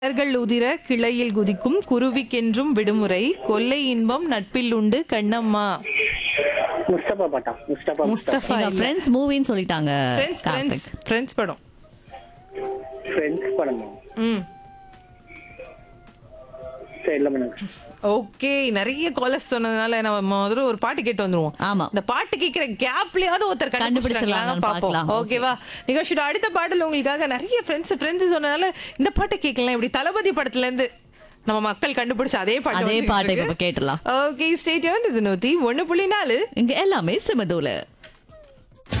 மலர்கள் உதிர கிளையில் குதிக்கும் குருவிக்கென்றும் விடுமுறை கொல்லை இன்பம் நட்பில் உண்டு கண்ணம்மா முஸ்தபா பாட்டா முஸ்தபா முஸ்தபா எங்க ஃப்ரெண்ட்ஸ் மூவின்னு சொல்லிட்டாங்க ஃப்ரெண்ட்ஸ் ஃப்ரெண்ட்ஸ் கார்த்திக் ஃப்ரெண்ட்ஸ் படம் ஃப்ரெண்ட்ஸ் படமா ம் சரி இல்ல பண்ணுங்க ஓகே நிறைய காலர்ஸ் சொன்னதுனால நம்ம முதல்ல ஒரு பாட்டு கேட்டு வந்துருவோம் ஆமா இந்த பாட்டு கேட்கிற கேப்லயாவது ஒருத்தர் கண்டுபிடிச்சிடலாம்னு கண்டுபிடிச்சிடலாம் பாப்போம் பார்க்கலாம். ஓகேவா நிகழ்ச்சியோட அடுத்த பாடல் உங்களுக்காக நிறைய ஃப்ரெண்ட்ஸ் ஃப்ரெண்ட்ஸ் சொன்னதால இந்த பாட்டை கேட்கலாம் இப்படி தளபதி படத்துல இருந்து நம்ம மக்கள் கண்டுபிடிச்ச அதே பாட்டு அதே பாட்டை இப்ப கேட்டலாம் ஓகே ஸ்டேட் இது நூத்தி ஒண்ணு புள்ளி நாலு இங்க எல்லாமே சிமதூல